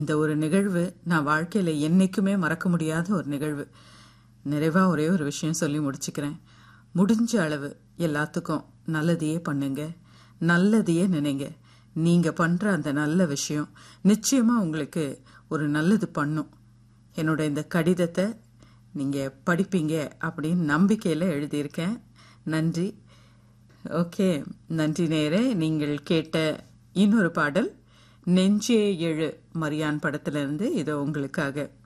இந்த ஒரு நிகழ்வு நான் வாழ்க்கையில என்னைக்குமே மறக்க முடியாத ஒரு நிகழ்வு நிறைவா ஒரே ஒரு விஷயம் சொல்லி முடிச்சுக்கிறேன் முடிஞ்ச அளவு எல்லாத்துக்கும் நல்லதையே பண்ணுங்க நல்லதையே நினைங்க நீங்க பண்ற அந்த நல்ல விஷயம் நிச்சயமா உங்களுக்கு ஒரு நல்லது பண்ணும் என்னோட இந்த கடிதத்தை நீங்க படிப்பீங்க அப்படின்னு நம்பிக்கையில எழுதியிருக்கேன் நன்றி ஓகே நன்றி நேரே நீங்கள் கேட்ட இன்னொரு பாடல் நெஞ்சே எழு மரியான் படத்திலிருந்து இது உங்களுக்காக